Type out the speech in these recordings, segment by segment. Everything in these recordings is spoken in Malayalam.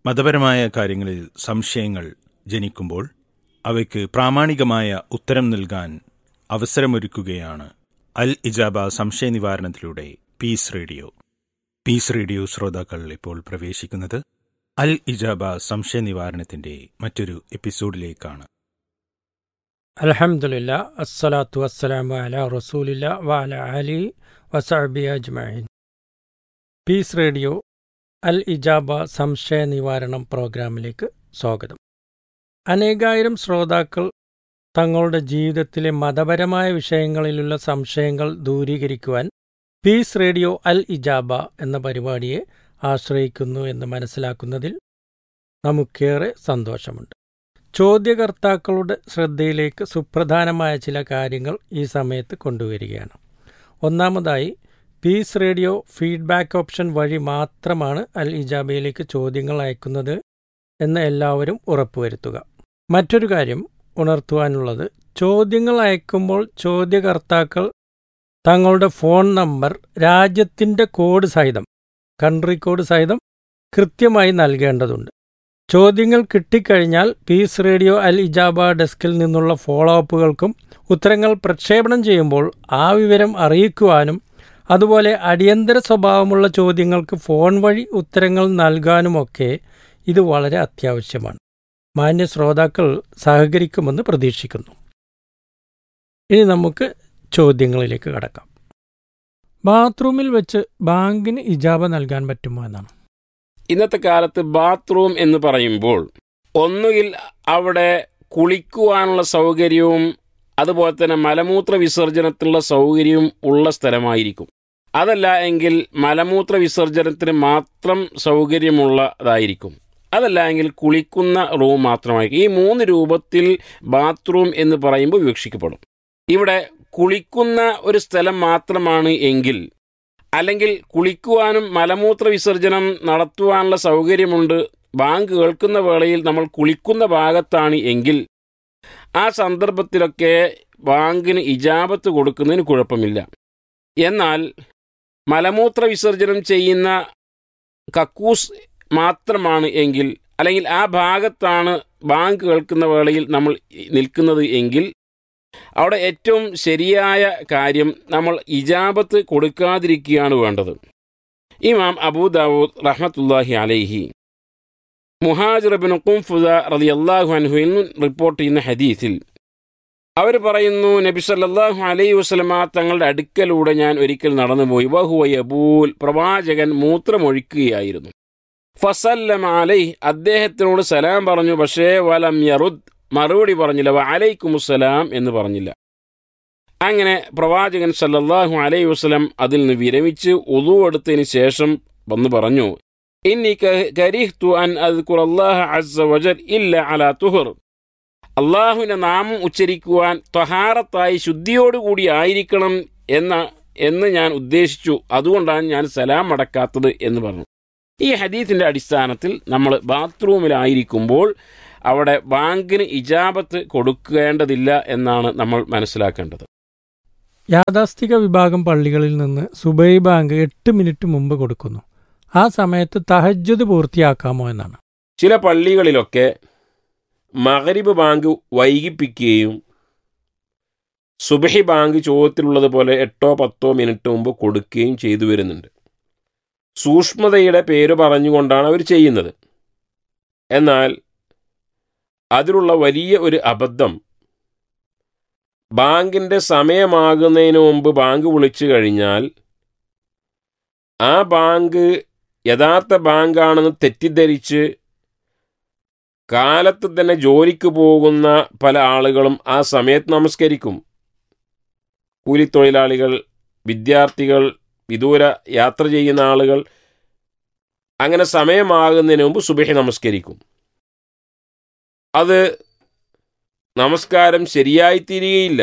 മതപരമായ കാര്യങ്ങളിൽ സംശയങ്ങൾ ജനിക്കുമ്പോൾ അവയ്ക്ക് പ്രാമാണികമായ ഉത്തരം നൽകാൻ അവസരമൊരുക്കുകയാണ് അൽ ഇജാബ സംശയ നിവാരണത്തിലൂടെ പീസ് റേഡിയോ പീസ് റേഡിയോ ശ്രോതാക്കൾ ഇപ്പോൾ പ്രവേശിക്കുന്നത് അൽ ഇജാബ സംശയ നിവാരണത്തിന്റെ മറ്റൊരു എപ്പിസോഡിലേക്കാണ് അലഹമുല്ല അസ്സലാത്തു വസ്സലാമു അല റസൂലില്ല വഅല അലി വസഅബി അജ്മഈൻ പീസ് റേഡിയോ അൽ ഇജാബ സംശയ നിവാരണം പ്രോഗ്രാമിലേക്ക് സ്വാഗതം അനേകായിരം ശ്രോതാക്കൾ തങ്ങളുടെ ജീവിതത്തിലെ മതപരമായ വിഷയങ്ങളിലുള്ള സംശയങ്ങൾ ദൂരീകരിക്കുവാൻ പീസ് റേഡിയോ അൽ ഇജാബ എന്ന പരിപാടിയെ ആശ്രയിക്കുന്നു എന്ന് മനസ്സിലാക്കുന്നതിൽ നമുക്കേറെ സന്തോഷമുണ്ട് ചോദ്യകർത്താക്കളുടെ ശ്രദ്ധയിലേക്ക് സുപ്രധാനമായ ചില കാര്യങ്ങൾ ഈ സമയത്ത് കൊണ്ടുവരികയാണ് ഒന്നാമതായി പീസ് റേഡിയോ ഫീഡ്ബാക്ക് ഓപ്ഷൻ വഴി മാത്രമാണ് അൽ ഇജാബയിലേക്ക് ചോദ്യങ്ങൾ അയക്കുന്നത് എന്ന് എല്ലാവരും ഉറപ്പുവരുത്തുക മറ്റൊരു കാര്യം ഉണർത്തുവാനുള്ളത് ചോദ്യങ്ങൾ അയക്കുമ്പോൾ ചോദ്യകർത്താക്കൾ തങ്ങളുടെ ഫോൺ നമ്പർ രാജ്യത്തിൻ്റെ കോഡ് സഹിതം കൺട്രി കോഡ് സഹിതം കൃത്യമായി നൽകേണ്ടതുണ്ട് ചോദ്യങ്ങൾ കിട്ടിക്കഴിഞ്ഞാൽ പീസ് റേഡിയോ അൽ ഇജാബ ഡെസ്കിൽ നിന്നുള്ള ഫോളോ അപ്പുകൾക്കും ഉത്തരങ്ങൾ പ്രക്ഷേപണം ചെയ്യുമ്പോൾ ആ വിവരം അറിയിക്കുവാനും അതുപോലെ അടിയന്തര സ്വഭാവമുള്ള ചോദ്യങ്ങൾക്ക് ഫോൺ വഴി ഉത്തരങ്ങൾ നൽകാനുമൊക്കെ ഇത് വളരെ അത്യാവശ്യമാണ് മാന്യ ശ്രോതാക്കൾ സഹകരിക്കുമെന്ന് പ്രതീക്ഷിക്കുന്നു ഇനി നമുക്ക് ചോദ്യങ്ങളിലേക്ക് കടക്കാം ബാത്റൂമിൽ വെച്ച് ബാങ്കിന് ഇജാബ നൽകാൻ പറ്റുമോ എന്നാണ് ഇന്നത്തെ കാലത്ത് ബാത്റൂം എന്ന് പറയുമ്പോൾ ഒന്നുകിൽ അവിടെ കുളിക്കുവാനുള്ള സൗകര്യവും അതുപോലെ തന്നെ മലമൂത്ര വിസർജനത്തിനുള്ള സൗകര്യവും ഉള്ള സ്ഥലമായിരിക്കും അതല്ല എങ്കിൽ മലമൂത്ര വിസർജനത്തിന് മാത്രം സൗകര്യമുള്ളതായിരിക്കും അതല്ല എങ്കിൽ കുളിക്കുന്ന റൂം മാത്രമായിരിക്കും ഈ മൂന്ന് രൂപത്തിൽ ബാത്റൂം എന്ന് പറയുമ്പോൾ വിവക്ഷിക്കപ്പെടും ഇവിടെ കുളിക്കുന്ന ഒരു സ്ഥലം മാത്രമാണ് എങ്കിൽ അല്ലെങ്കിൽ കുളിക്കുവാനും മലമൂത്ര വിസർജനം നടത്തുവാനുള്ള സൗകര്യമുണ്ട് ബാങ്ക് കേൾക്കുന്ന വേളയിൽ നമ്മൾ കുളിക്കുന്ന ഭാഗത്താണ് എങ്കിൽ ആ സന്ദർഭത്തിലൊക്കെ ബാങ്കിന് ഇജാബത്ത് കൊടുക്കുന്നതിന് കുഴപ്പമില്ല എന്നാൽ മലമൂത്ര വിസർജനം ചെയ്യുന്ന കക്കൂസ് മാത്രമാണ് എങ്കിൽ അല്ലെങ്കിൽ ആ ഭാഗത്താണ് ബാങ്ക് കേൾക്കുന്ന വേളയിൽ നമ്മൾ നിൽക്കുന്നത് എങ്കിൽ അവിടെ ഏറ്റവും ശരിയായ കാര്യം നമ്മൾ ഇജാബത്ത് കൊടുക്കാതിരിക്കുകയാണ് വേണ്ടത് ഇമാം അബൂദാവൂദ് റഹ്മത്തുല്ലാഹി അലൈഹി മുഹാജിറബിൻ കുംഫുദ റതി അള്ളാഹു അൻഹുവിൽ റിപ്പോർട്ട് ചെയ്യുന്ന ഹദീസിൽ അവർ പറയുന്നു നബി സല്ലല്ലാഹു അലൈഹി വസല്ലമ തങ്ങളുടെ അടുക്കലൂടെ ഞാൻ ഒരിക്കൽ നടന്നുപോയി വഹുവ യബൂൽ പ്രവാചകൻ മൂത്രമൊഴിക്കുകയായിരുന്നു ഫസല്ലം അലൈഹ് അദ്ദേഹത്തിനോട് സലാം പറഞ്ഞു പക്ഷേ വലം യറുദ് മറുപടി പറഞ്ഞില്ല വ അലൈക്കുമുസ്സലാം എന്ന് പറഞ്ഞില്ല അങ്ങനെ പ്രവാചകൻ സല്ലല്ലാഹു അലൈഹി വസ്ലം അതിൽ നിന്ന് വിരമിച്ച് ഒതു എടുത്തതിന് ശേഷം വന്ന് പറഞ്ഞു ഇന്നി കരിഹ്തു അൻ അദ്കുറല്ലാഹ അസ്സ വജൽ ഇല്ല അലാ തുഹർ അള്ളാഹുവിന്റെ നാമം ഉച്ചരിക്കുവാൻ ത്വഹാറത്തായി ശുദ്ധിയോടുകൂടി ആയിരിക്കണം എന്ന എന്ന് ഞാൻ ഉദ്ദേശിച്ചു അതുകൊണ്ടാണ് ഞാൻ സലാം അടക്കാത്തത് എന്ന് പറഞ്ഞു ഈ ഹദീസിന്റെ അടിസ്ഥാനത്തിൽ നമ്മൾ ബാത്റൂമിലായിരിക്കുമ്പോൾ അവിടെ ബാങ്കിന് ഇജാബത്ത് കൊടുക്കേണ്ടതില്ല എന്നാണ് നമ്മൾ മനസ്സിലാക്കേണ്ടത് യാഥാസ്ഥിക വിഭാഗം പള്ളികളിൽ നിന്ന് സുബൈ ബാങ്ക് എട്ട് മിനിറ്റ് മുമ്പ് കൊടുക്കുന്നു ആ സമയത്ത് തഹജ്ജുദ് പൂർത്തിയാക്കാമോ എന്നാണ് ചില പള്ളികളിലൊക്കെ മകരിബ് ബാങ്ക് വൈകിപ്പിക്കുകയും സുബഹി ബാങ്ക് ചോദ്യത്തിലുള്ളതുപോലെ എട്ടോ പത്തോ മിനിറ്റ് മുമ്പ് കൊടുക്കുകയും ചെയ്തു വരുന്നുണ്ട് സൂക്ഷ്മതയുടെ പേര് പറഞ്ഞുകൊണ്ടാണ് അവർ ചെയ്യുന്നത് എന്നാൽ അതിലുള്ള വലിയ ഒരു അബദ്ധം ബാങ്കിൻ്റെ സമയമാകുന്നതിന് മുമ്പ് ബാങ്ക് വിളിച്ചു കഴിഞ്ഞാൽ ആ ബാങ്ക് യഥാർത്ഥ ബാങ്കാണെന്ന് തെറ്റിദ്ധരിച്ച് കാലത്ത് തന്നെ ജോലിക്ക് പോകുന്ന പല ആളുകളും ആ സമയത്ത് നമസ്കരിക്കും കൂലിത്തൊഴിലാളികൾ വിദ്യാർത്ഥികൾ വിദൂര യാത്ര ചെയ്യുന്ന ആളുകൾ അങ്ങനെ സമയമാകുന്നതിന് മുമ്പ് സുബഹി നമസ്കരിക്കും അത് നമസ്കാരം ശരിയായി തീരുകയില്ല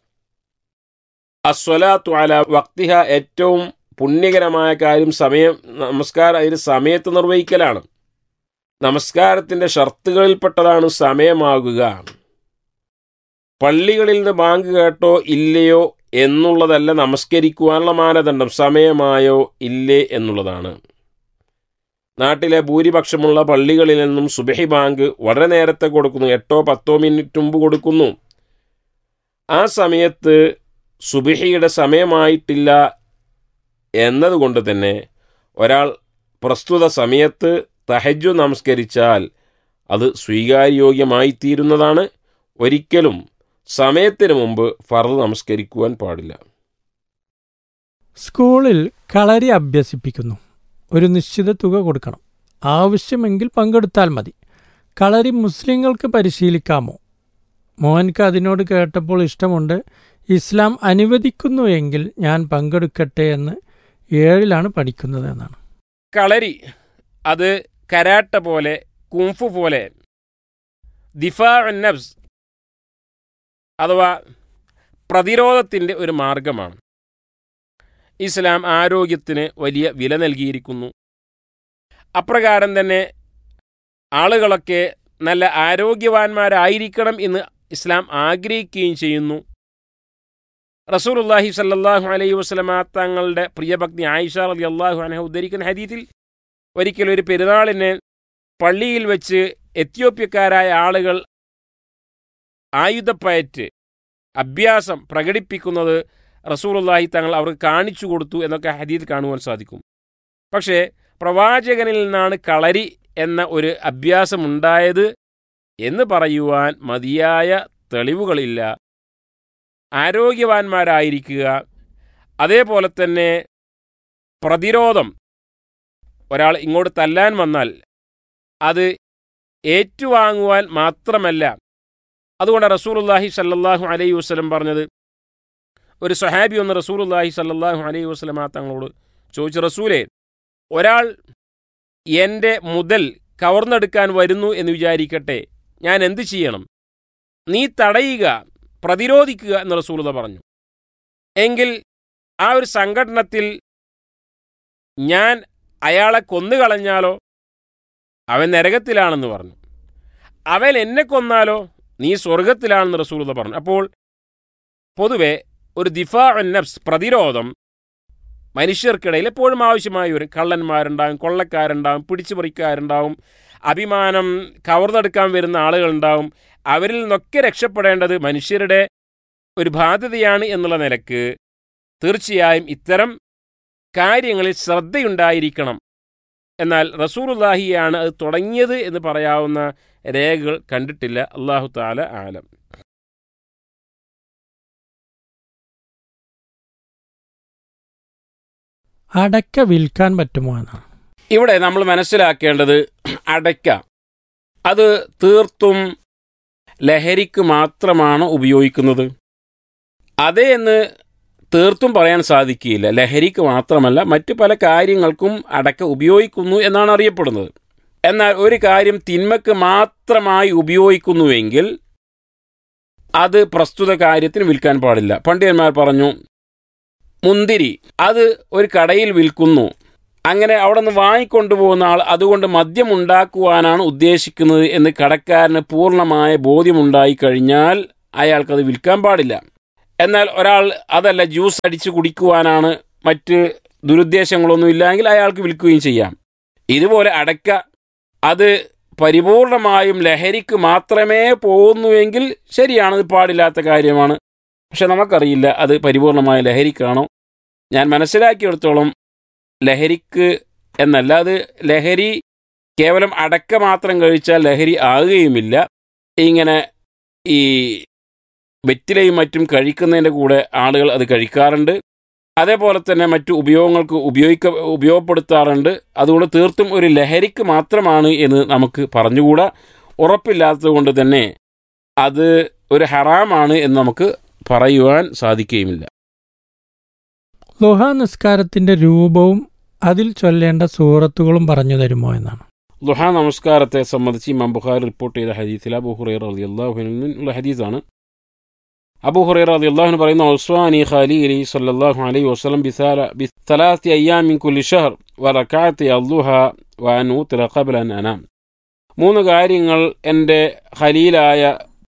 അസ്വലാത്തു അല വക്തിഹ ഏറ്റവും പുണ്യകരമായ കാര്യം സമയം നമസ്കാരം അതിന് സമയത്ത് നിർവഹിക്കലാണ് നമസ്കാരത്തിൻ്റെ ഷർത്തുകളിൽപ്പെട്ടതാണ് സമയമാകുക പള്ളികളിൽ നിന്ന് ബാങ്ക് കേട്ടോ ഇല്ലയോ എന്നുള്ളതല്ല നമസ്കരിക്കുവാനുള്ള മാനദണ്ഡം സമയമായോ ഇല്ലേ എന്നുള്ളതാണ് നാട്ടിലെ ഭൂരിപക്ഷമുള്ള പള്ളികളിൽ നിന്നും സുബഹി ബാങ്ക് വളരെ നേരത്തെ കൊടുക്കുന്നു എട്ടോ പത്തോ മിനിറ്റ് മുമ്പ് കൊടുക്കുന്നു ആ സമയത്ത് സുബഹിയുടെ സമയമായിട്ടില്ല എന്നതുകൊണ്ട് തന്നെ ഒരാൾ പ്രസ്തുത സമയത്ത് തഹജു നമസ്കരിച്ചാൽ അത് സ്വീകാര്യോഗ്യമായി തീരുന്നതാണ് ഒരിക്കലും സമയത്തിന് മുമ്പ് ഫർദ് നമസ്കരിക്കുവാൻ പാടില്ല സ്കൂളിൽ കളരി അഭ്യസിപ്പിക്കുന്നു ഒരു നിശ്ചിത തുക കൊടുക്കണം ആവശ്യമെങ്കിൽ പങ്കെടുത്താൽ മതി കളരി മുസ്ലിങ്ങൾക്ക് പരിശീലിക്കാമോ മോഹൻക്ക് അതിനോട് കേട്ടപ്പോൾ ഇഷ്ടമുണ്ട് ഇസ്ലാം അനുവദിക്കുന്നു എങ്കിൽ ഞാൻ പങ്കെടുക്കട്ടെ എന്ന് ഏഴിലാണ് പഠിക്കുന്നത് എന്നാണ് കളരി അത് കരാട്ട പോലെ കുംഫു പോലെ ദിഫാ നബ്സ് അഥവാ പ്രതിരോധത്തിൻ്റെ ഒരു മാർഗമാണ് ഇസ്ലാം ആരോഗ്യത്തിന് വലിയ വില നൽകിയിരിക്കുന്നു അപ്രകാരം തന്നെ ആളുകളൊക്കെ നല്ല ആരോഗ്യവാന്മാരായിരിക്കണം എന്ന് ഇസ്ലാം ആഗ്രഹിക്കുകയും ചെയ്യുന്നു റസൂലുല്ലാഹി സല്ലല്ലാഹു അലൈഹി വസല്ലമ തങ്ങളുടെ പ്രിയഭക്തി ആയിഷ റളി അള്ളാഹു അനഹ ഉദ്ധരിക്കുന്ന ഹദീത്തിൽ ഒരിക്കൽ ഒരു പെരുന്നാളിന് പള്ളിയിൽ വെച്ച് എത്യോപ്യക്കാരായ ആളുകൾ ആയുധപ്പയറ്റ് അഭ്യാസം പ്രകടിപ്പിക്കുന്നത് റസൂലുള്ളാഹി തങ്ങൾ അവർക്ക് കാണിച്ചു കൊടുത്തു എന്നൊക്കെ ഹദീദ് കാണുവാൻ സാധിക്കും പക്ഷേ പ്രവാചകനിൽ നിന്നാണ് കളരി എന്ന ഒരു അഭ്യാസമുണ്ടായത് എന്ന് പറയുവാൻ മതിയായ തെളിവുകളില്ല ആരോഗ്യവാന്മാരായിരിക്കുക അതേപോലെ തന്നെ പ്രതിരോധം ഒരാൾ ഇങ്ങോട്ട് തല്ലാൻ വന്നാൽ അത് ഏറ്റുവാങ്ങുവാൻ മാത്രമല്ല അതുകൊണ്ട് റസൂലുള്ളാഹി സല്ലല്ലാഹു അലൈഹി വസല്ലം പറഞ്ഞത് ഒരു സ്വഹാബി ഒന്ന് റസൂലുള്ളാഹി സല്ലല്ലാഹു അലൈഹി വസല്ലം തങ്ങളോട് ചോദിച്ചു റസൂലേ ഒരാൾ എൻ്റെ മുതൽ കവർന്നെടുക്കാൻ വരുന്നു എന്ന് വിചാരിക്കട്ടെ ഞാൻ എന്ത് ചെയ്യണം നീ തടയുക പ്രതിരോധിക്കുക എന്ന് റസൂലത പറഞ്ഞു എങ്കിൽ ആ ഒരു സംഘടനത്തിൽ ഞാൻ അയാളെ കൊന്നുകളഞ്ഞാലോ അവൻ നരകത്തിലാണെന്ന് പറഞ്ഞു അവൻ എന്നെ കൊന്നാലോ നീ സ്വർഗത്തിലാണെന്ന് റസൂലത പറഞ്ഞു അപ്പോൾ പൊതുവെ ഒരു ദിഫാ നഫ്സ് പ്രതിരോധം മനുഷ്യർക്കിടയിൽ എപ്പോഴും ആവശ്യമായി വരും കള്ളന്മാരുണ്ടാവും കൊള്ളക്കാരുണ്ടാവും പിടിച്ചുപറിക്കാരുണ്ടാവും അഭിമാനം കവർന്നെടുക്കാൻ വരുന്ന ആളുകളുണ്ടാവും അവരിൽ നിന്നൊക്കെ രക്ഷപ്പെടേണ്ടത് മനുഷ്യരുടെ ഒരു ബാധ്യതയാണ് എന്നുള്ള നിലക്ക് തീർച്ചയായും ഇത്തരം കാര്യങ്ങളിൽ ശ്രദ്ധയുണ്ടായിരിക്കണം എന്നാൽ റസൂറുല്ലാഹിയാണ് അത് തുടങ്ങിയത് എന്ന് പറയാവുന്ന രേഖകൾ കണ്ടിട്ടില്ല അള്ളാഹു താല ആലം അടയ്ക്ക വിൽക്കാൻ പറ്റുമോ എന്നാണ് ഇവിടെ നമ്മൾ മനസ്സിലാക്കേണ്ടത് അടയ്ക്ക അത് തീർത്തും ലഹരിക്ക് മാത്രമാണ് ഉപയോഗിക്കുന്നത് അതേ എന്ന് തീർത്തും പറയാൻ സാധിക്കുകയില്ല ലഹരിക്ക് മാത്രമല്ല മറ്റു പല കാര്യങ്ങൾക്കും അടക്ക ഉപയോഗിക്കുന്നു എന്നാണ് അറിയപ്പെടുന്നത് എന്നാൽ ഒരു കാര്യം തിന്മക്ക് മാത്രമായി ഉപയോഗിക്കുന്നുവെങ്കിൽ അത് പ്രസ്തുത കാര്യത്തിന് വിൽക്കാൻ പാടില്ല പണ്ഡിതന്മാർ പറഞ്ഞു മുന്തിരി അത് ഒരു കടയിൽ വിൽക്കുന്നു അങ്ങനെ അവിടെ നിന്ന് വാങ്ങിക്കൊണ്ടുപോകുന്ന ആൾ അതുകൊണ്ട് മദ്യം ഉണ്ടാക്കുവാനാണ് ഉദ്ദേശിക്കുന്നത് എന്ന് കടക്കാരന് പൂർണ്ണമായ ബോധ്യമുണ്ടായി കഴിഞ്ഞാൽ അയാൾക്കത് വിൽക്കാൻ പാടില്ല എന്നാൽ ഒരാൾ അതല്ല ജ്യൂസ് അടിച്ച് കുടിക്കുവാനാണ് മറ്റ് ദുരുദ്ദേശങ്ങളൊന്നും ഇല്ലെങ്കിൽ അയാൾക്ക് വിൽക്കുകയും ചെയ്യാം ഇതുപോലെ അടക്ക അത് പരിപൂർണമായും ലഹരിക്ക് മാത്രമേ പോകുന്നുവെങ്കിൽ ശരിയാണ് അത് പാടില്ലാത്ത കാര്യമാണ് പക്ഷെ നമുക്കറിയില്ല അത് പരിപൂർണമായ ലഹരിക്കാണോ ഞാൻ മനസ്സിലാക്കിയെടുത്തോളം ലഹരിക്ക് എന്നല്ല അത് ലഹരി കേവലം അടക്ക മാത്രം കഴിച്ചാൽ ലഹരി ആകുകയുമില്ല ഇങ്ങനെ ഈ വെറ്റിലയും മറ്റും കഴിക്കുന്നതിൻ്റെ കൂടെ ആളുകൾ അത് കഴിക്കാറുണ്ട് അതേപോലെ തന്നെ മറ്റു ഉപയോഗങ്ങൾക്ക് ഉപയോഗിക്ക ഉപയോഗപ്പെടുത്താറുണ്ട് അതുകൊണ്ട് തീർത്തും ഒരു ലഹരിക്ക് മാത്രമാണ് എന്ന് നമുക്ക് പറഞ്ഞുകൂടാ ഉറപ്പില്ലാത്തത് കൊണ്ട് തന്നെ അത് ഒരു ഹറാമാണ് എന്ന് നമുക്ക് പറയുവാൻ സാധിക്കുകയുമില്ല ലുഹ നിസ്കാരത്തിന്റെ രൂപവും അതിൽ ചൊല്ലേണ്ട സൂറത്തുകളും പറഞ്ഞു തരുമോ എന്നാണ് ലുഹ നമസ്കാരത്തെ സംബന്ധിച്ച് ഇമാം ബുഖാരി റിപ്പോർട്ട് ചെയ്ത ഹദീസിൽ അബു ഹുറൈറ അലി അള്ളാഹുനുള്ള ഹദീസാണ് അബു ഹുറൈറ അലി അള്ളാഹുന് പറയുന്ന ഒസ്വാനി ഖലീലി സല്ലല്ലാഹു അലൈഹി വസല്ലം ബിസാല ബിസ്തലാത്തി അയ്യാമിൻ കുല്ലി ഷഹർ വറക്കാത്തി അല്ലുഹ വാനു തിറഖബൽ അൻ അനാം മൂന്ന് കാര്യങ്ങൾ എൻ്റെ ഖലീലായ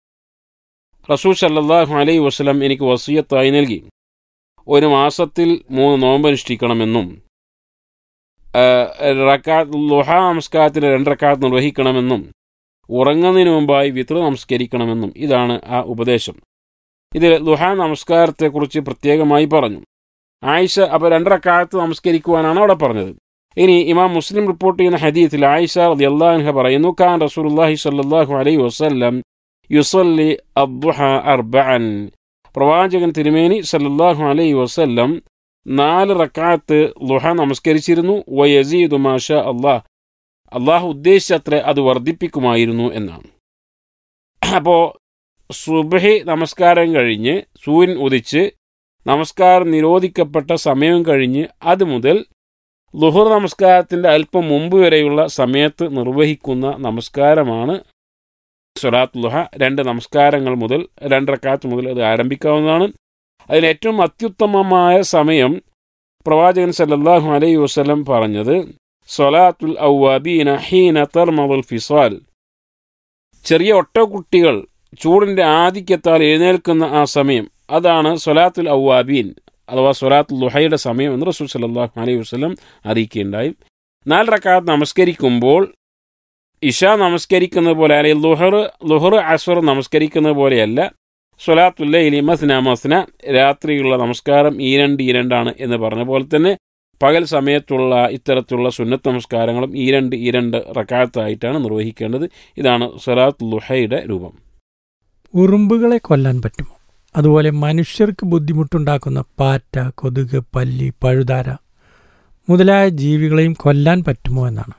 റസൂൽ സല്ലല്ലാഹു അലൈഹി വസല്ലം എനിക്ക് വസീയത്തായി നൽകി ഒരു മാസത്തിൽ മൂന്ന് നോമ്പനുഷ്ഠിക്കണമെന്നും റക്കാത്ത് ലുഹ നമസ്കാരത്തിന് രണ്ട് റക്കാത്ത് നിർവഹിക്കണമെന്നും ഉറങ്ങുന്നതിന് മുമ്പായി വിത്ര നമസ്കരിക്കണമെന്നും ഇതാണ് ആ ഉപദേശം ഇതിൽ ലുഹ നമസ്കാരത്തെക്കുറിച്ച് പ്രത്യേകമായി പറഞ്ഞു ആയിഷ അപ്പോൾ രണ്ടരക്കാലത്ത് നമസ്കരിക്കുവാനാണ് അവിടെ പറഞ്ഞത് ഇനി ഇമാം മുസ്ലിം റിപ്പോർട്ട് ചെയ്യുന്ന ഹദീത്തിൽ ആയിഷ റതി അള്ളാഹ പറയുന്നു ഖാൻ റസൂലുള്ളാഹി സ്വല്ലല്ലാഹു അലൈഹി വസല്ലം യുസല്ലി അദ്ദുഹ അർബഅൻ പ്രവാചകൻ തിരുമേനി സല്ലല്ലാഹു അലൈഹി വസല്ലം നാല് റക്കാത്ത് ലുഹ നമസ്കരിച്ചിരുന്നു വയസീദു മാഷ അള്ളാഹ് അള്ളാഹു ഉദ്ദേശിച്ചത്ര അത് വർദ്ധിപ്പിക്കുമായിരുന്നു എന്നാണ് അപ്പോൾ സുബഹി നമസ്കാരം കഴിഞ്ഞ് സൂര്യൻ ഉദിച്ച് നമസ്കാരം നിരോധിക്കപ്പെട്ട സമയം കഴിഞ്ഞ് അത് മുതൽ ലുഹുർ നമസ്കാരത്തിൻ്റെ അല്പം മുമ്പ് വരെയുള്ള സമയത്ത് നിർവഹിക്കുന്ന നമസ്കാരമാണ് സ്വലാത്ത് ലുഹ രണ്ട് നമസ്കാരങ്ങൾ മുതൽ രണ്ടരക്കാത്ത് മുതൽ അത് ആരംഭിക്കാവുന്നതാണ് അതിന് ഏറ്റവും അത്യുത്തമമായ സമയം പ്രവാചകൻ സല്ലല്ലാഹു അലൈഹി വസല്ലം പറഞ്ഞത് സൊലാത്തുൽ ഔവാബീന ഹീന തർമദുൽ ഫിസാൽ ചെറിയ ഒട്ടകുട്ടികൾ ചൂടിൻ്റെ ആധിക്യത്താൽ എഴുന്നേൽക്കുന്ന ആ സമയം അതാണ് സൊലാത്തുൽ ഔവാബീൻ അഥവാ സൊലാത്തുൽ ലുഹയുടെ സമയം എന്ന് റസൂൽ സല്ലല്ലാഹു അലൈഹി വസല്ലം അറിയിക്കുകയുണ്ടായി നാല് റക്കാത്ത് നമസ്കരിക്കുമ്പോൾ ഇഷ നമസ്കരിക്കുന്നത് പോലെ അല്ലെങ്കിൽ ലുഹർ ലുഹർ അസ്വർ നമസ്കരിക്കുന്നത് പോലെയല്ല സ്വലാത്തുല്ലയിലി മസ്ന മസ്ന രാത്രിയുള്ള നമസ്കാരം ഈ രണ്ട് ഈ രണ്ടാണ് എന്ന് പറഞ്ഞ പോലെ തന്നെ പകൽ സമയത്തുള്ള ഇത്തരത്തിലുള്ള സുന്നത്ത് നമസ്കാരങ്ങളും ഈ രണ്ട് ഈ രണ്ട് റക്കാത്തായിട്ടാണ് നിർവഹിക്കേണ്ടത് ഇതാണ് സ്വലാത്ത് ലുഹയുടെ രൂപം ഉറുമ്പുകളെ കൊല്ലാൻ പറ്റുമോ അതുപോലെ മനുഷ്യർക്ക് ബുദ്ധിമുട്ടുണ്ടാക്കുന്ന പാറ്റ കൊതുക് പല്ലി പഴുതാര മുതലായ ജീവികളെയും കൊല്ലാൻ പറ്റുമോ എന്നാണ്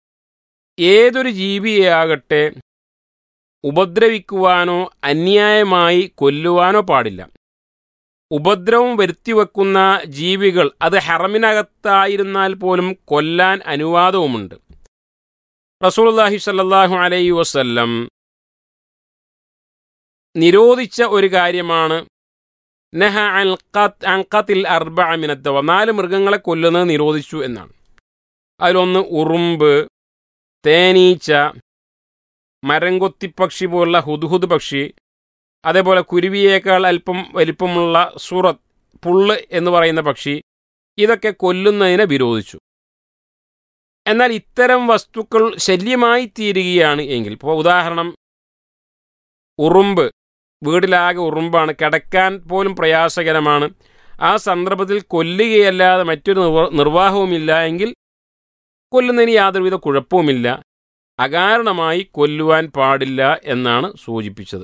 ഏതൊരു ജീവിയെയാകട്ടെ ഉപദ്രവിക്കുവാനോ അന്യായമായി കൊല്ലുവാനോ പാടില്ല ഉപദ്രവം വരുത്തിവെക്കുന്ന ജീവികൾ അത് ഹറമിനകത്തായിരുന്നാൽ പോലും കൊല്ലാൻ അനുവാദവുമുണ്ട് റസൂലുള്ളാഹി സ്വല്ലല്ലാഹു അലൈഹി വസല്ലം നിരോധിച്ച ഒരു കാര്യമാണ് നഹ അൻഖത്തിൽ അർബ മിനദ്ദവ നാല് മൃഗങ്ങളെ കൊല്ലുന്നത് നിരോധിച്ചു എന്നാണ് അതിലൊന്ന് ഉറുമ്പ് തേനീച്ച മരംകൊത്തിപ്പക്ഷി പോലുള്ള ഹുദ്ഹുദ് പക്ഷി അതേപോലെ കുരുവിയേക്കാൾ അല്പം വലിപ്പമുള്ള സൂറത്ത് പുള്ള് എന്ന് പറയുന്ന പക്ഷി ഇതൊക്കെ കൊല്ലുന്നതിനെ വിരോധിച്ചു എന്നാൽ ഇത്തരം വസ്തുക്കൾ ശല്യമായി തീരുകയാണ് എങ്കിൽ ഇപ്പോൾ ഉദാഹരണം ഉറുമ്പ് വീടിലാകെ ഉറുമ്പാണ് കിടക്കാൻ പോലും പ്രയാസകരമാണ് ആ സന്ദർഭത്തിൽ കൊല്ലുകയല്ലാതെ മറ്റൊരു നിർവാഹവുമില്ല എങ്കിൽ കൊല്ലുന്നതിന് യാതൊരുവിധ കുഴപ്പവുമില്ല അകാരണമായി കൊല്ലുവാൻ പാടില്ല എന്നാണ് സൂചിപ്പിച്ചത്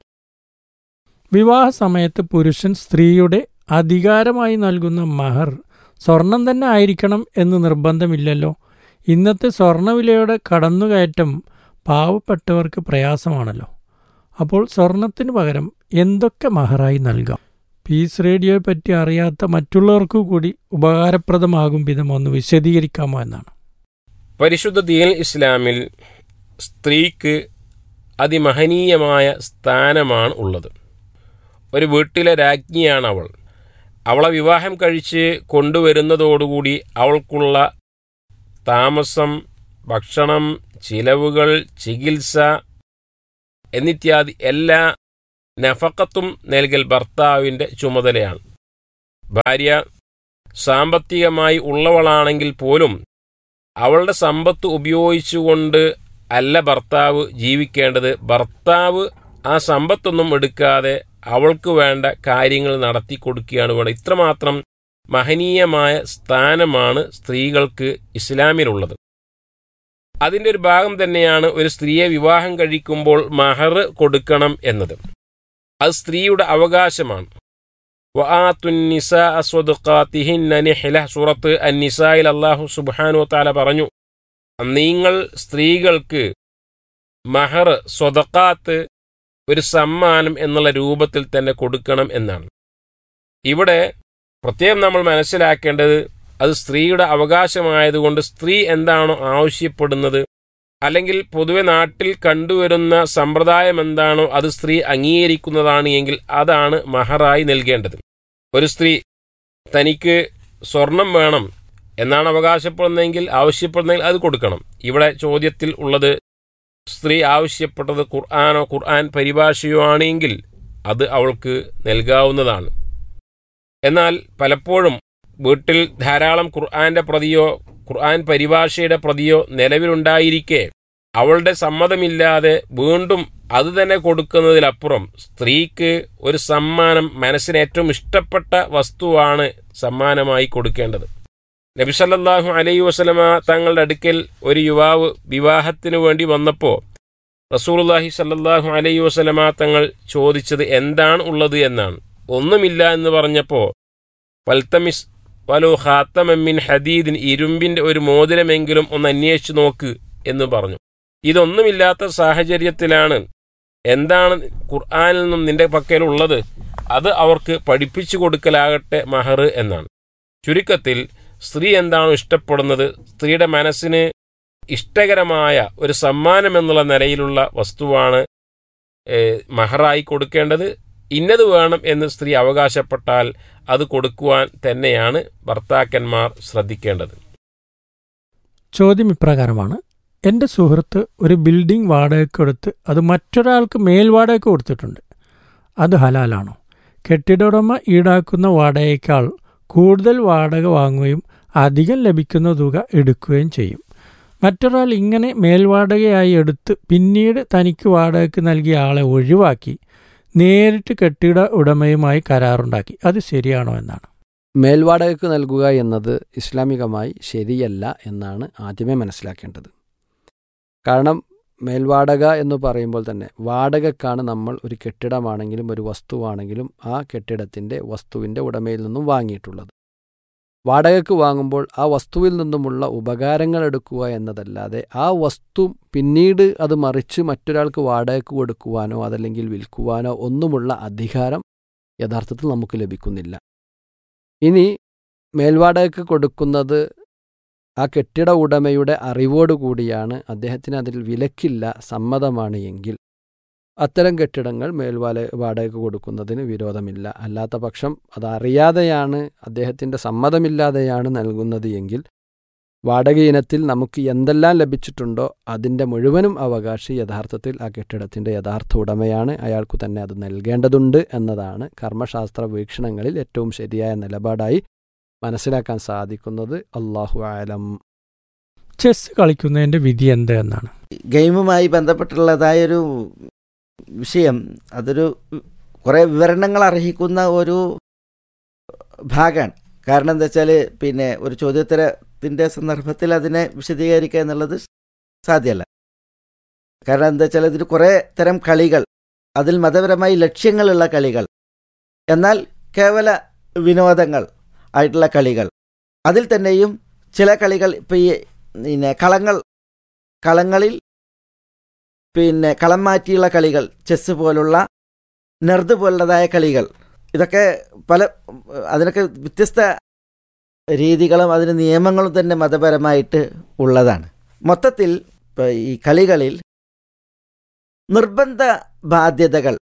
വിവാഹ സമയത്ത് പുരുഷൻ സ്ത്രീയുടെ അധികാരമായി നൽകുന്ന മഹർ സ്വർണം തന്നെ ആയിരിക്കണം എന്ന് നിർബന്ധമില്ലല്ലോ ഇന്നത്തെ സ്വർണ്ണവിലയുടെ കടന്നുകയറ്റം പാവപ്പെട്ടവർക്ക് പ്രയാസമാണല്ലോ അപ്പോൾ സ്വർണത്തിന് പകരം എന്തൊക്കെ മഹറായി നൽകാം പീസ് റേഡിയോയെ പറ്റി അറിയാത്ത മറ്റുള്ളവർക്കു കൂടി ഉപകാരപ്രദമാകും വിധം ഒന്ന് വിശദീകരിക്കാമോ എന്നാണ് പരിശുദ്ധ ദീൻ ഇസ്ലാമിൽ സ്ത്രീക്ക് അതിമഹനീയമായ സ്ഥാനമാണ് ഉള്ളത് ഒരു വീട്ടിലെ രാജ്ഞിയാണ് അവൾ അവളെ വിവാഹം കഴിച്ച് കൊണ്ടുവരുന്നതോടുകൂടി അവൾക്കുള്ള താമസം ഭക്ഷണം ചിലവുകൾ ചികിത്സ എന്നിത്യാദി എല്ലാ നഫക്കത്തും നൽകൽ ഭർത്താവിൻ്റെ ചുമതലയാണ് ഭാര്യ സാമ്പത്തികമായി ഉള്ളവളാണെങ്കിൽ പോലും അവളുടെ സമ്പത്ത് ഉപയോഗിച്ചുകൊണ്ട് അല്ല ഭർത്താവ് ജീവിക്കേണ്ടത് ഭർത്താവ് ആ സമ്പത്തൊന്നും എടുക്കാതെ അവൾക്ക് വേണ്ട കാര്യങ്ങൾ നടത്തി കൊടുക്കുകയാണ് വേണ്ടത് ഇത്രമാത്രം മഹനീയമായ സ്ഥാനമാണ് സ്ത്രീകൾക്ക് ഇസ്ലാമിലുള്ളത് അതിൻ്റെ ഒരു ഭാഗം തന്നെയാണ് ഒരു സ്ത്രീയെ വിവാഹം കഴിക്കുമ്പോൾ മഹർ കൊടുക്കണം എന്നത് അത് സ്ത്രീയുടെ അവകാശമാണ് സൂറത്ത് അന്നിസായിൽ അള്ളാഹു സുബാനു താല പറഞ്ഞു നിങ്ങൾ സ്ത്രീകൾക്ക് മഹർ സ്വതക്കാത്ത് ഒരു സമ്മാനം എന്നുള്ള രൂപത്തിൽ തന്നെ കൊടുക്കണം എന്നാണ് ഇവിടെ പ്രത്യേകം നമ്മൾ മനസ്സിലാക്കേണ്ടത് അത് സ്ത്രീയുടെ അവകാശമായതുകൊണ്ട് സ്ത്രീ എന്താണോ ആവശ്യപ്പെടുന്നത് അല്ലെങ്കിൽ പൊതുവെ നാട്ടിൽ കണ്ടുവരുന്ന സമ്പ്രദായം എന്താണോ അത് സ്ത്രീ അംഗീകരിക്കുന്നതാണ് എങ്കിൽ അതാണ് മഹറായി നൽകേണ്ടത് ഒരു സ്ത്രീ തനിക്ക് സ്വർണം വേണം എന്നാണ് അവകാശപ്പെടുന്നതെങ്കിൽ ആവശ്യപ്പെടുന്നതെങ്കിൽ അത് കൊടുക്കണം ഇവിടെ ചോദ്യത്തിൽ ഉള്ളത് സ്ത്രീ ആവശ്യപ്പെട്ടത് ഖുർആാനോ ഖുർആൻ പരിഭാഷയോ ആണെങ്കിൽ അത് അവൾക്ക് നൽകാവുന്നതാണ് എന്നാൽ പലപ്പോഴും വീട്ടിൽ ധാരാളം ഖുർആന്റെ പ്രതിയോ ഖുർആൻ പരിഭാഷയുടെ പ്രതിയോ നിലവിലുണ്ടായിരിക്കെ അവളുടെ സമ്മതമില്ലാതെ വീണ്ടും അത് തന്നെ കൊടുക്കുന്നതിലപ്പുറം സ്ത്രീക്ക് ഒരു സമ്മാനം മനസ്സിന് ഏറ്റവും ഇഷ്ടപ്പെട്ട വസ്തുവാണ് സമ്മാനമായി കൊടുക്കേണ്ടത് നബിസല്ലാഹു അലൈ വസലമ തങ്ങളുടെ അടുക്കൽ ഒരു യുവാവ് വിവാഹത്തിനു വേണ്ടി വന്നപ്പോൾ റസൂലുള്ളാഹി സല്ലല്ലാഹു അലൈഹി വസല്ലമ തങ്ങൾ ചോദിച്ചത് എന്താണ് ഉള്ളത് എന്നാണ് ഒന്നുമില്ല എന്ന് പറഞ്ഞപ്പോൾ വൽത്തമിസ് വലോ ഖാത്തമമ്മിൻ ഹദീദിൻ ഇരുമ്പിന്റെ ഒരു മോതിരമെങ്കിലും ഒന്ന് അന്വേഷിച്ചു നോക്ക് എന്ന് പറഞ്ഞു ഇതൊന്നുമില്ലാത്ത സാഹചര്യത്തിലാണ് എന്താണ് ഖുർആനിൽ നിന്നും നിന്റെ പക്കലുള്ളത് അത് അവർക്ക് പഠിപ്പിച്ചു കൊടുക്കലാകട്ടെ മഹർ എന്നാണ് ചുരുക്കത്തിൽ സ്ത്രീ എന്താണോ ഇഷ്ടപ്പെടുന്നത് സ്ത്രീയുടെ മനസ്സിന് ഇഷ്ടകരമായ ഒരു സമ്മാനം എന്നുള്ള നിലയിലുള്ള വസ്തുവാണ് ഏഹ്, മഹറായി കൊടുക്കേണ്ടത് ഇന്നത് വേണം എന്ന് സ്ത്രീ അവകാശപ്പെട്ടാൽ അത് കൊടുക്കുവാൻ തന്നെയാണ് ഭർത്താക്കന്മാർ ശ്രദ്ധിക്കേണ്ടത് ചോദ്യം ഇപ്രകാരമാണ് എൻ്റെ സുഹൃത്ത് ഒരു ബിൽഡിംഗ് വാടകയ്ക്ക് കൊടുത്ത് അത് മറ്റൊരാൾക്ക് മേൽ വാടകയ്ക്ക് കൊടുത്തിട്ടുണ്ട് അത് ഹലാലാണോ കെട്ടിട ഉടമ ഈടാക്കുന്ന വാടകയേക്കാൾ കൂടുതൽ വാടക വാങ്ങുകയും അധികം ലഭിക്കുന്ന തുക എടുക്കുകയും ചെയ്യും മറ്റൊരാൾ ഇങ്ങനെ മേൽവാടകയായി എടുത്ത് പിന്നീട് തനിക്ക് വാടകയ്ക്ക് നൽകിയ ആളെ ഒഴിവാക്കി നേരിട്ട് കെട്ടിട ഉടമയുമായി കരാറുണ്ടാക്കി അത് ശരിയാണോ എന്നാണ് മേൽവാടകയ്ക്ക് നൽകുക എന്നത് ഇസ്ലാമികമായി ശരിയല്ല എന്നാണ് ആദ്യമേ മനസ്സിലാക്കേണ്ടത് കാരണം മേൽവാടക എന്ന് പറയുമ്പോൾ തന്നെ വാടകക്കാണ് നമ്മൾ ഒരു കെട്ടിടമാണെങ്കിലും ഒരു വസ്തുവാണെങ്കിലും ആ കെട്ടിടത്തിൻ്റെ വസ്തുവിൻ്റെ ഉടമയിൽ നിന്നും വാങ്ങിയിട്ടുള്ളത് വാടകയ്ക്ക് വാങ്ങുമ്പോൾ ആ വസ്തുവിൽ നിന്നുമുള്ള ഉപകാരങ്ങൾ എടുക്കുക എന്നതല്ലാതെ ആ വസ്തു പിന്നീട് അത് മറിച്ച് മറ്റൊരാൾക്ക് വാടകയ്ക്ക് കൊടുക്കുവാനോ അതല്ലെങ്കിൽ വിൽക്കുവാനോ ഒന്നുമുള്ള അധികാരം യഥാർത്ഥത്തിൽ നമുക്ക് ലഭിക്കുന്നില്ല ഇനി മേൽവാടകയ്ക്ക് കൊടുക്കുന്നത് ആ കെട്ടിട ഉടമയുടെ അറിവോടുകൂടിയാണ് അദ്ദേഹത്തിന് അതിൽ വിലക്കില്ല സമ്മതമാണ് എങ്കിൽ അത്തരം കെട്ടിടങ്ങൾ മേൽവാല വാടകയ്ക്ക് കൊടുക്കുന്നതിന് വിരോധമില്ല അല്ലാത്ത പക്ഷം അതറിയാതെയാണ് അദ്ദേഹത്തിൻ്റെ സമ്മതമില്ലാതെയാണ് നൽകുന്നത് എങ്കിൽ വാടക ഇനത്തിൽ നമുക്ക് എന്തെല്ലാം ലഭിച്ചിട്ടുണ്ടോ അതിൻ്റെ മുഴുവനും അവകാശി യഥാർത്ഥത്തിൽ ആ കെട്ടിടത്തിൻ്റെ യഥാർത്ഥ ഉടമയാണ് അയാൾക്കു തന്നെ അത് നൽകേണ്ടതുണ്ട് എന്നതാണ് കർമ്മശാസ്ത്ര വീക്ഷണങ്ങളിൽ ഏറ്റവും ശരിയായ നിലപാടായി മനസ്സിലാക്കാൻ സാധിക്കുന്നത് അള്ളാഹു ആലം ചെസ് കളിക്കുന്നതിൻ്റെ വിധി എന്ത് എന്നാണ് ഗെയിമുമായി ബന്ധപ്പെട്ടുള്ളതായൊരു വിഷയം അതൊരു കുറേ വിവരണങ്ങൾ അർഹിക്കുന്ന ഒരു ഭാഗമാണ് കാരണം എന്താ വെച്ചാൽ പിന്നെ ഒരു ചോദ്യോത്തരത്തിൻ്റെ സന്ദർഭത്തിൽ അതിനെ വിശദീകരിക്കുക എന്നുള്ളത് സാധ്യമല്ല കാരണം എന്താ വെച്ചാൽ ഇതിൽ കുറേ തരം കളികൾ അതിൽ മതപരമായി ലക്ഷ്യങ്ങളുള്ള കളികൾ എന്നാൽ കേവല വിനോദങ്ങൾ ആയിട്ടുള്ള കളികൾ അതിൽ തന്നെയും ചില കളികൾ ഇപ്പം ഈ പിന്നെ കളങ്ങൾ കളങ്ങളിൽ പിന്നെ കളം മാറ്റിയുള്ള കളികൾ ചെസ്സ് പോലുള്ള നെർദ് പോലുള്ളതായ കളികൾ ഇതൊക്കെ പല അതിനൊക്കെ വ്യത്യസ്ത രീതികളും അതിന് നിയമങ്ങളും തന്നെ മതപരമായിട്ട് ഉള്ളതാണ് മൊത്തത്തിൽ ഇപ്പം ഈ കളികളിൽ നിർബന്ധ ബാധ്യതകൾ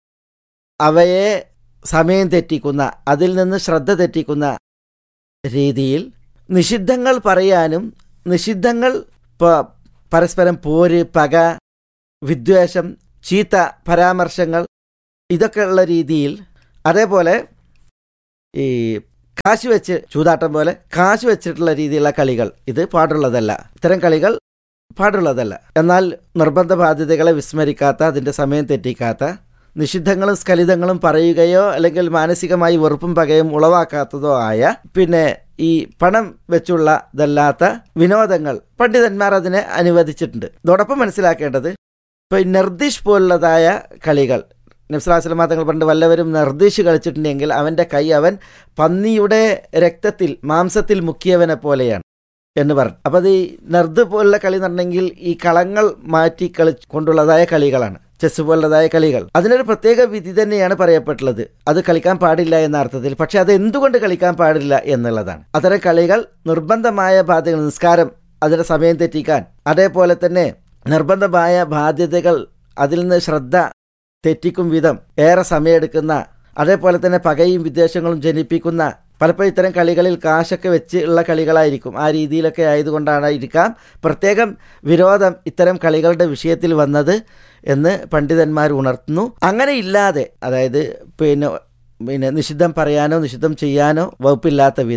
അവയെ സമയം തെറ്റിക്കുന്ന അതിൽ നിന്ന് ശ്രദ്ധ തെറ്റിക്കുന്ന രീതിയിൽ നിഷിദ്ധങ്ങൾ പറയാനും നിഷിദ്ധങ്ങൾ പ- പരസ്പരം പോര് പക വിദ്വേഷം ചീത്ത പരാമർശങ്ങൾ ഇതൊക്കെ ഉള്ള രീതിയിൽ അതേപോലെ ഈ കാശ് വെച്ച് ചൂതാട്ടം പോലെ കാശ് വെച്ചിട്ടുള്ള രീതിയിലുള്ള കളികൾ ഇത് പാടുള്ളതല്ല ഇത്തരം കളികൾ പാടുള്ളതല്ല എന്നാൽ നിർബന്ധ ബാധ്യതകളെ വിസ്മരിക്കാത്ത അതിൻ്റെ സമയം തെറ്റിക്കാത്ത നിഷിദ്ധങ്ങളും സ്ഖലിതങ്ങളും പറയുകയോ അല്ലെങ്കിൽ മാനസികമായി വെറുപ്പും പകയും ഉളവാക്കാത്തതോ ആയ പിന്നെ ഈ പണം വെച്ചുള്ള ഇതല്ലാത്ത വിനോദങ്ങൾ പണ്ഡിതന്മാർ അതിനെ അനുവദിച്ചിട്ടുണ്ട് ഇതോടൊപ്പം മനസ്സിലാക്കേണ്ടത് ഇപ്പോൾ ഈ നിർദ്ദിഷ് പോലുള്ളതായ കളികൾ നബ്സലാസ്ലമ തങ്ങൾ പണ്ട് വല്ലവരും നിർദ്ദിഷ് കളിച്ചിട്ടുണ്ടെങ്കിൽ അവൻ്റെ കൈ അവൻ പന്നിയുടെ രക്തത്തിൽ മാംസത്തിൽ മുക്കിയവനെ പോലെയാണ് എന്ന് പറഞ്ഞു അപ്പോൾ അത് ഈ നർദ് പോലുള്ള കളി എന്ന് പറഞ്ഞെങ്കിൽ ഈ കളങ്ങൾ മാറ്റി കളി കൊണ്ടുള്ളതായ കളികളാണ് ചെസ് പോലുള്ളതായ കളികൾ അതിനൊരു പ്രത്യേക വിധി തന്നെയാണ് പറയപ്പെട്ടുള്ളത് അത് കളിക്കാൻ പാടില്ല എന്ന അർത്ഥത്തിൽ പക്ഷെ അത് എന്തുകൊണ്ട് കളിക്കാൻ പാടില്ല എന്നുള്ളതാണ് അത്തരം കളികൾ നിർബന്ധമായ ബാധ്യതകൾ നിസ്കാരം അതിൻ്റെ സമയം തെറ്റിക്കാൻ അതേപോലെ തന്നെ നിർബന്ധമായ ബാധ്യതകൾ അതിൽ നിന്ന് ശ്രദ്ധ തെറ്റിക്കും വിധം ഏറെ സമയമെടുക്കുന്ന അതേപോലെ തന്നെ പകയും വിദ്വേഷങ്ങളും ജനിപ്പിക്കുന്ന പലപ്പോഴും ഇത്തരം കളികളിൽ കാശൊക്കെ വെച്ച് ഉള്ള കളികളായിരിക്കും ആ രീതിയിലൊക്കെ ആയതുകൊണ്ടായിരിക്കാം പ്രത്യേകം വിരോധം ഇത്തരം കളികളുടെ വിഷയത്തിൽ വന്നത് എന്ന് പണ്ഡിതന്മാർ ഉണർത്തുന്നു അങ്ങനെ ഇല്ലാതെ അതായത് പിന്നെ പിന്നെ നിഷിദ്ധം പറയാനോ നിഷിദ്ധം ചെയ്യാനോ വകുപ്പില്ലാത്ത വിധം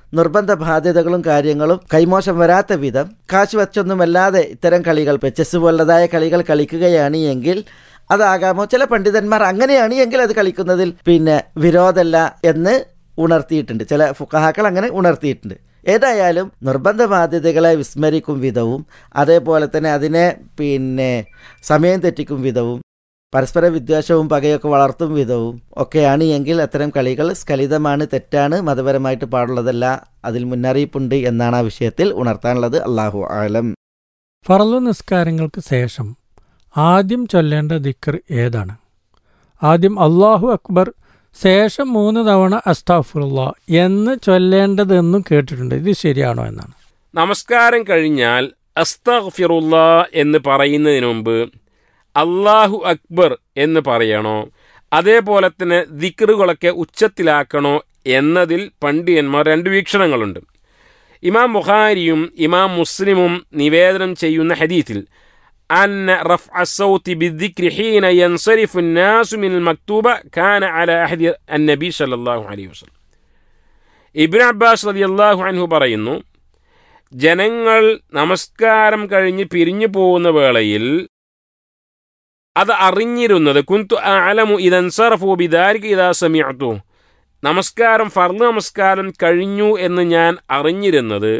നിർബന്ധ ബാധ്യതകളും കാര്യങ്ങളും കൈമോശം വരാത്ത വിധം കാശ് വച്ചൊന്നുമല്ലാതെ ഇത്തരം കളികൾ ഇപ്പോൾ ചെസ് പോലതായ കളികൾ കളിക്കുകയാണ് എങ്കിൽ അതാകാമോ ചില പണ്ഡിതന്മാർ അങ്ങനെയാണ് എങ്കിൽ അത് കളിക്കുന്നതിൽ പിന്നെ വിരോധമല്ല എന്ന് ഉണർത്തിയിട്ടുണ്ട് ചില ഫുക്കഹാക്കൾ അങ്ങനെ ഉണർത്തിയിട്ടുണ്ട് ഏതായാലും നിർബന്ധ ബാധ്യതകളെ വിസ്മരിക്കും വിധവും അതേപോലെ തന്നെ അതിനെ പിന്നെ സമയം തെറ്റിക്കും വിധവും പരസ്പര വിദ്വേഷവും പകയൊക്കെ വളർത്തും വിധവും ഒക്കെയാണ് എങ്കിൽ അത്തരം കളികൾ സ്ഖലിതമാണ് തെറ്റാണ് മതപരമായിട്ട് പാടുള്ളതല്ല അതിൽ മുന്നറിയിപ്പുണ്ട് എന്നാണ് ആ വിഷയത്തിൽ ഉണർത്താനുള്ളത് അള്ളാഹു ആലം ഫറലു നിസ്കാരങ്ങൾക്ക് ശേഷം ആദ്യം ചൊല്ലേണ്ട ദിക്കർ ഏതാണ് ആദ്യം അള്ളാഹു അക്ബർ ശേഷം മൂന്ന് തവണ അസ്താഫുള്ള എന്ന് ചൊല്ലേണ്ടതെന്നും കേട്ടിട്ടുണ്ട് ഇത് ശരിയാണോ എന്നാണ് നമസ്കാരം കഴിഞ്ഞാൽ അസ്തഗ്ഫിറുള്ള എന്ന് പറയുന്നതിന് മുമ്പ് അള്ളാഹു അക്ബർ എന്ന് പറയണോ അതേപോലെ തന്നെ ദിക്റുകളൊക്കെ ഉച്ചത്തിലാക്കണോ എന്നതിൽ പണ്ഡിതന്മാർ രണ്ട് വീക്ഷണങ്ങളുണ്ട് ഇമാം ബുഖാരിയും ഇമാം മുസ്ലിമും നിവേദനം ചെയ്യുന്ന ഹദീത്തിൽ أن رفع الصوت بالذكر حين ينصرف الناس من المكتوبة كان على أحد النبي صلى الله عليه وسلم ഇബിൻ അബ്ബാസ് റളിയല്ലാഹു അൻഹു പറയുന്നു ജനങ്ങൾ നമസ്കാരം കഴിഞ്ഞ് പിരിഞ്ഞു പോകുന്ന വേളയിൽ അത് അറിഞ്ഞിരുന്നത് കുന്തു അലമു ഇതൻസറഫു ബിദാരിക ഇതാ സമീഅത്തു നമസ്കാരം ഫർദ് നമസ്കാരം കഴിഞ്ഞു എന്ന് ഞാൻ അറിഞ്ഞിരുന്നത്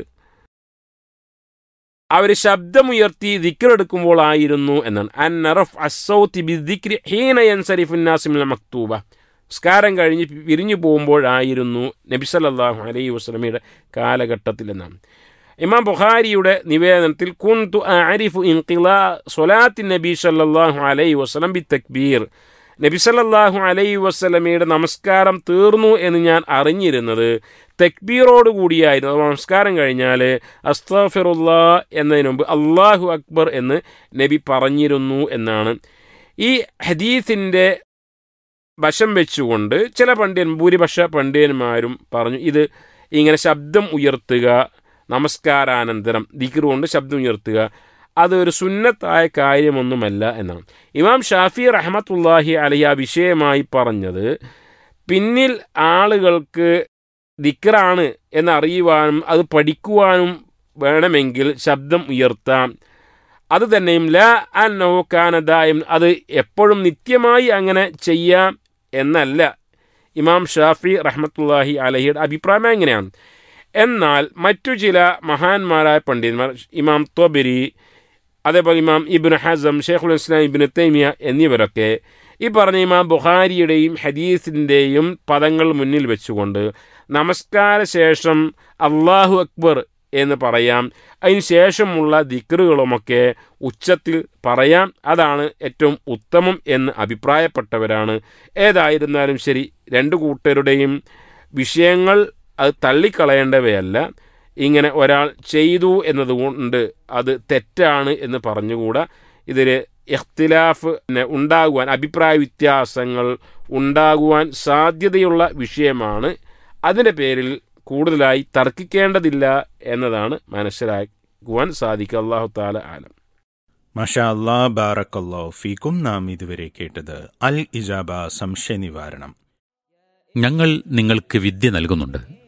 അവർ ശബ്ദമുയർത്തി ദിക്റെടുക്കുമ്പോൾ ആയിരുന്നു എന്നാണ് അൻ നറഫ് അസൗത്തി ബി ദിക്രി ഹീന യൻസരിഫുൻ നാസിമിൽ മക്തൂബ നിസ്കാരം കഴിഞ്ഞ് പിരിഞ്ഞു പോകുമ്പോഴായിരുന്നു നബി സല്ലല്ലാഹു അലൈഹി വസല്ലമയുടെ കാലഘട്ടത്തിൽ എന്നാണ് ഇമാം ബുഖാരിയുടെ നിവേദനത്തിൽ കുന്തു അരിഫു ഇൻഖിലാ സ്വലാത്തി നബി സല്ലല്ലാഹു അലൈഹി വസല്ലം ബി തക്ബീർ നബി സല്ലല്ലാഹു അലൈഹി വസല്ലമയുടെ നമസ്കാരം തീർന്നു എന്ന് ഞാൻ അറിഞ്ഞിരുന്നത് തെക്ബീറോട് കൂടിയായിരുന്നു അഥവാ നമസ്കാരം കഴിഞ്ഞാൽ അസ്താഫിറുല്ലാ എന്നതിന് മുമ്പ് അള്ളാഹു അക്ബർ എന്ന് നബി പറഞ്ഞിരുന്നു എന്നാണ് ഈ ഹദീസിൻ്റെ വശം വെച്ചുകൊണ്ട് ചില പണ്ഡിതൻ ഭൂരിപക്ഷ പണ്ഡിതന്മാരും പറഞ്ഞു ഇത് ഇങ്ങനെ ശബ്ദം ഉയർത്തുക നമസ്കാരാനന്തരം ദിക്ർ കൊണ്ട് ശബ്ദം ഉയർത്തുക അതൊരു സുന്നത്തായ കാര്യമൊന്നുമല്ല എന്നാണ് ഇമാം ഷാഫി റഹമത്തുല്ലാഹി അലഹി ആ വിഷയമായി പറഞ്ഞത് പിന്നിൽ ആളുകൾക്ക് ദിക്റാണ് എന്നറിയുവാനും അത് പഠിക്കുവാനും വേണമെങ്കിൽ ശബ്ദം ഉയർത്താം അത് തന്നെയും ല അന്നോക്കാനദായം അത് എപ്പോഴും നിത്യമായി അങ്ങനെ ചെയ്യാം എന്നല്ല ഇമാം ഷാഫി റഹ്മത്തുല്ലാഹി അലഹിയുടെ അഭിപ്രായം എങ്ങനെയാണ് എന്നാൽ മറ്റു ചില മഹാന്മാരായ പണ്ഡിതന്മാർ ഇമാം തൊബരി അതേപോലെ ഇമാം ഇബിൻ ഹസം ഷെയ്ഖുൽ ഇസ്ലാം ഇബിൻ തൈമിയ എന്നിവരൊക്കെ ഈ പറഞ്ഞ ഇമാം ബുഖാരിയുടെയും ഹദീസിൻ്റെയും പദങ്ങൾ മുന്നിൽ വെച്ചുകൊണ്ട് നമസ്കാര ശേഷം അള്ളാഹു അക്ബർ എന്ന് പറയാം അതിന് ശേഷമുള്ള ദിക്റുകളുമൊക്കെ ഉച്ചത്തിൽ പറയാം അതാണ് ഏറ്റവും ഉത്തമം എന്ന് അഭിപ്രായപ്പെട്ടവരാണ് ഏതായിരുന്നാലും ശരി രണ്ട് കൂട്ടരുടെയും വിഷയങ്ങൾ അത് തള്ളിക്കളയേണ്ടവയല്ല ഇങ്ങനെ ഒരാൾ ചെയ്തു എന്നതുകൊണ്ട് അത് തെറ്റാണ് എന്ന് പറഞ്ഞുകൂടാ ഇതിൽ ഇഖ്തിലാഫ് ഉണ്ടാകുവാൻ അഭിപ്രായ വ്യത്യാസങ്ങൾ ഉണ്ടാകുവാൻ സാധ്യതയുള്ള വിഷയമാണ് അതിൻ്റെ പേരിൽ കൂടുതലായി തർക്കിക്കേണ്ടതില്ല എന്നതാണ് മനസ്സിലാക്കുവാൻ സാധിക്കുക അള്ളാഹു താല ആലം മഷാ അല്ലാ ബാറക്കല്ലോ ഫീക്കും നാം ഇതുവരെ കേട്ടത് അൽ ഇജാബ സംശയ നിവാരണം ഞങ്ങൾ നിങ്ങൾക്ക് വിദ്യ നൽകുന്നുണ്ട്